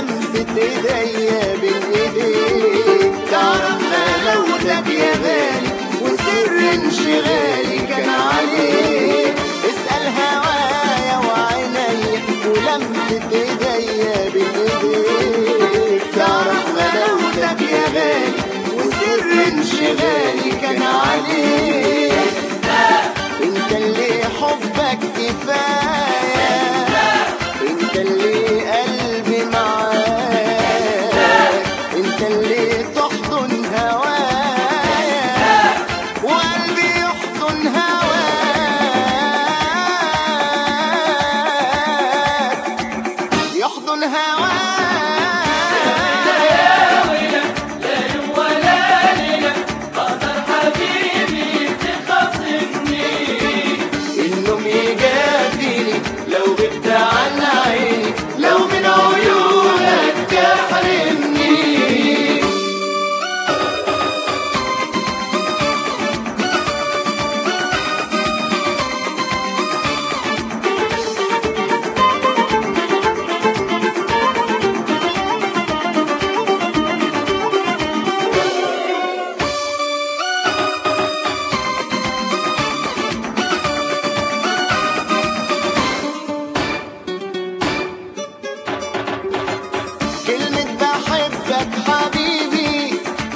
ولمسة ايديا بين ايديك تعرف غلاوتك يا غالي وسر انشغالي كان عليك اسأل هوايا وعيني ولمسة ايديا بين ايديك تعرف غلاوتك يا غالي وسر انشغالي كان عليك انت اللي حبك كفايه انت اللي قلبي معاك انت اللي تحضن هوايا وقلبي يحضن هواك يحضن هواك النوم يجافيني لو غبت عن عيني لو من عيونك تحرمني كلمة بحبك حبيبي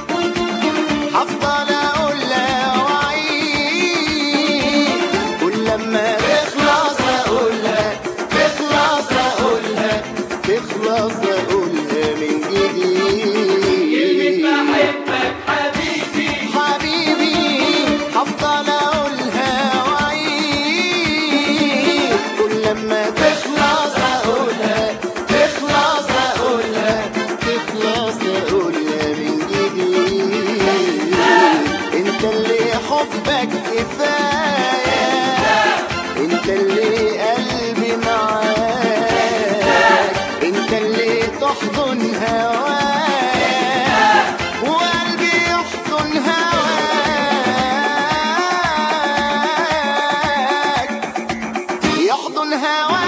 هفضل اقولها واعيد كل لما تخلص اقولها تخلص اقولها تخلص اقولها من جديد بحبك حبيبي حبيبي هفضل اقولها واعيد كل لما تخلص اقولها تخلص اقولها تخلص اقولها من جديد انت اللي حبك كفايه انت اللي قلبي معاك انت اللي تحضن هوايا وقلبي يحضن هواك يحضن هواك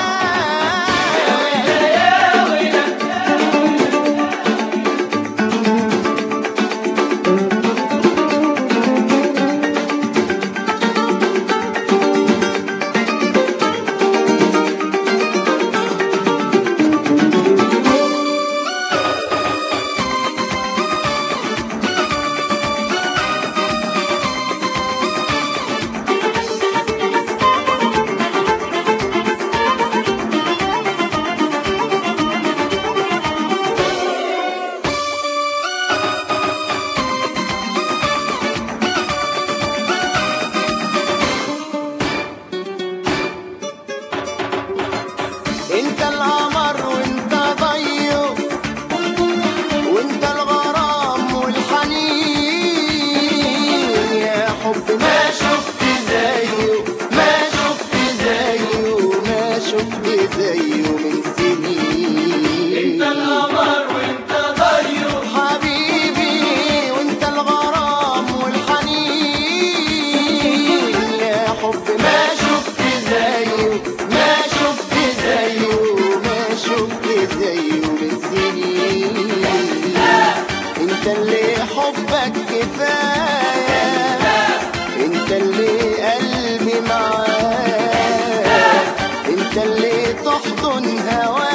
انت القمر وانت ضيه وانت الغرام والحنين يا حب ما شفت زيه ما شفت زيه ما شفت زيه من سنين انت القمر وانت ضيه حبيبي وانت الغرام والحنين يا حب ما شفت زيه ما شفت زيه ما شفت زيه من سنين انت اللي حبك كفايه انت اللي قلبي معاك انت اللي تحضن هواك